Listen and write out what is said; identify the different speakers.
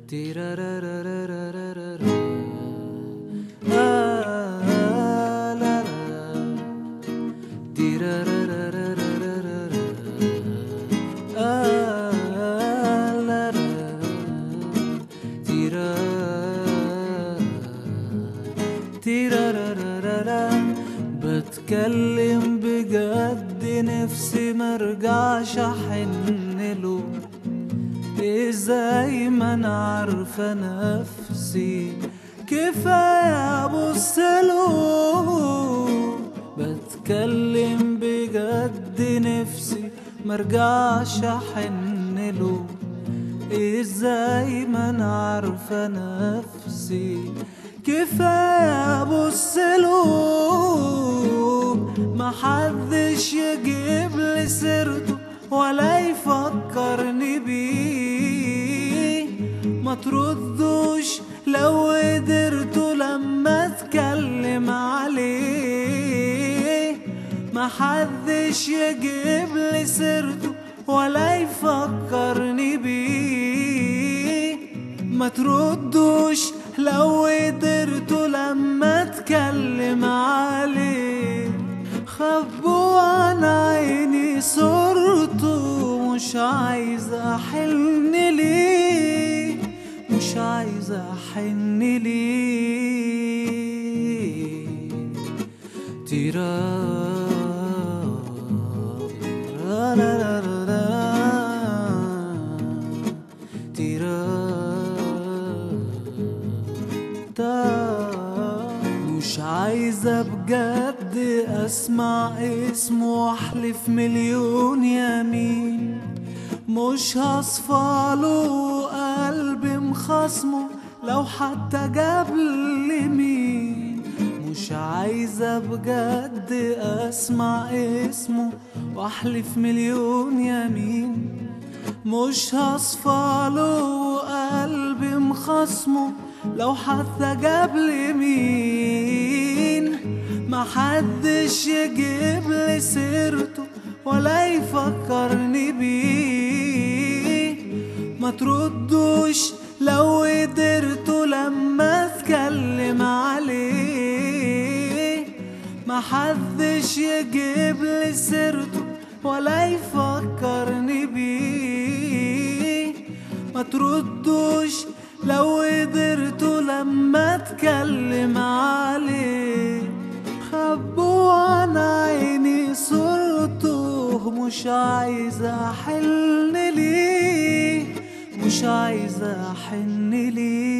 Speaker 1: تيرارارارارارارا. آه، لا، لا. تيرارارارارارارا. آه، لا، لا. تيرا- تيرارارارارا. بتكلم بجد نفسي مرجعش احن له ازاي ما انا عارفه نفسي كفايه ابص له بتكلم بجد نفسي مرجعش احن له ازاي ما انا عارفه نفسي كفايه ابص له محدش يجيب لي سيرته ولا يفكرني بيه ما تردوش لو قدرتوا لما اتكلم عليه محدش يجيب لي سيرته ولا يفكرني بيه ما تردوش لو قدرتوا لما اتكلم عليه خبوا عن عيني صورته مش عايزة احن ليه مش عايزة احن ليه تيرا را لا لا لا لا. تيرا تا مش عايزة بجد اسمع اسمه واحلف مليون يمين مش هصفاله قلبي مخصمه لو حتى جاب لي مين مش عايزة بجد اسمع اسمه واحلف مليون يمين مش هصفاله قلبي مخصمه لو حتى جاب لي مين محدش يجيب لي سيرته ولا يفكرني بيه ما تردوش لو قدرتوا لما اتكلم عليه محدش يجيب لي سيرته ولا يفكرني بيه ما تردوش لو قدرتوا لما اتكلم عليه خبوا عن عيني صورته مش عايزة احن ليه مش عايزة احن ليه